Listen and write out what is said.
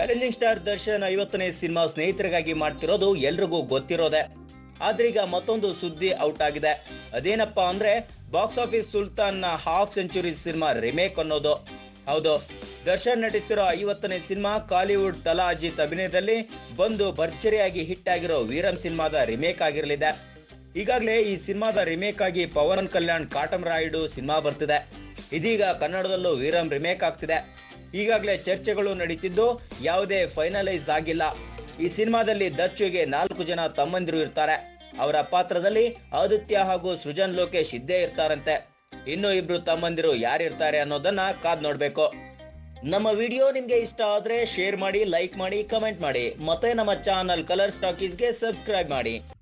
challenging star Darshan ಐವತ್ತನೇ cinema ಸ್ನೇಹಿತರಿಗಾಗಿ ಮಾಡ್ತಿರೋದು ಎಲ್ರಿಗೂ ಗೊತ್ತಿರೋದೆ ಆದ್ರೀಗ ಮತ್ತೊಂದು ಸುದ್ದಿ ಔಟ್ ಆಗಿದೆ ಅದೇನಪ್ಪಾ ಅಂದ್ರೆ ಬಾಕ್ಸ್ ಆಫೀಸ್ ಸುಲ್ತಾನ್ ನ ಹಾಫ್ ಸೆಂಚುರಿ ಸಿನಿಮಾ ರಿಮೇಕ್ ಅನ್ನೋದು ಹೌದು ದರ್ಶನ್ ನಟಿಸ್ತಿರೋ ಐವತ್ತನೇ ಸಿನಿಮಾ ಕಾಲಿವುಡ್ ತಲಾ ಅಜಿತ್ ಅಭಿನಯದಲ್ಲಿ ಬಂದು ಭರ್ಜರಿಯಾಗಿ ಹಿಟ್ ಆಗಿರೋ ವೀರಂ ಸಿನಿಮಾದ ರಿಮೇಕ್ ಆಗಿರಲಿದೆ ಈಗಾಗಲೇ ಈ ಸಿನಿಮಾದ ರಿಮೇಕ್ ಆಗಿ ಪವನ್ ಕಲ್ಯಾಣ್ ಕಾಟಂ ರಾಯುಡು ಸಿನಿಮಾ ಬರ್ತಿದೆ ಇದೀಗ ಕನ್ನಡದಲ್ಲೂ ವೀರಂ ರಿಮೇಕ್ ಆಗ್ತಿದೆ ಈಗಾಗಲೇ ಚರ್ಚೆಗಳು ನಡೀತಿದ್ದು ಯಾವುದೇ ಫೈನಲೈಸ್ ಆಗಿಲ್ಲ ಈ ಸಿನಿಮಾದಲ್ಲಿ ದರ್ಶುಗೆ ನಾಲ್ಕು ಜನ ತಮ್ಮಂದಿರು ಇರ್ತಾರೆ ಅವರ ಪಾತ್ರದಲ್ಲಿ ಆದಿತ್ಯ ಹಾಗೂ ಸೃಜನ್ ಲೋಕೇಶ್ ಇದ್ದೇ ಇರ್ತಾರಂತೆ ಇನ್ನು ಇಬ್ರು ತಮ್ಮಂದಿರು ಯಾರಿರ್ತಾರೆ ಅನ್ನೋದನ್ನ ಕಾದ್ ನೋಡ್ಬೇಕು ನಮ್ಮ ವಿಡಿಯೋ ನಿಮ್ಗೆ ಇಷ್ಟ ಆದ್ರೆ ಶೇರ್ ಮಾಡಿ ಲೈಕ್ ಮಾಡಿ ಕಮೆಂಟ್ ಮಾಡಿ ಮತ್ತೆ ನಮ್ಮ ಚಾನಲ್ ಕಲರ್ ಸ್ಟಾಕೀಸ್ಗೆ ಸಬ್ಸ್ಕ್ರೈಬ್ ಮಾಡಿ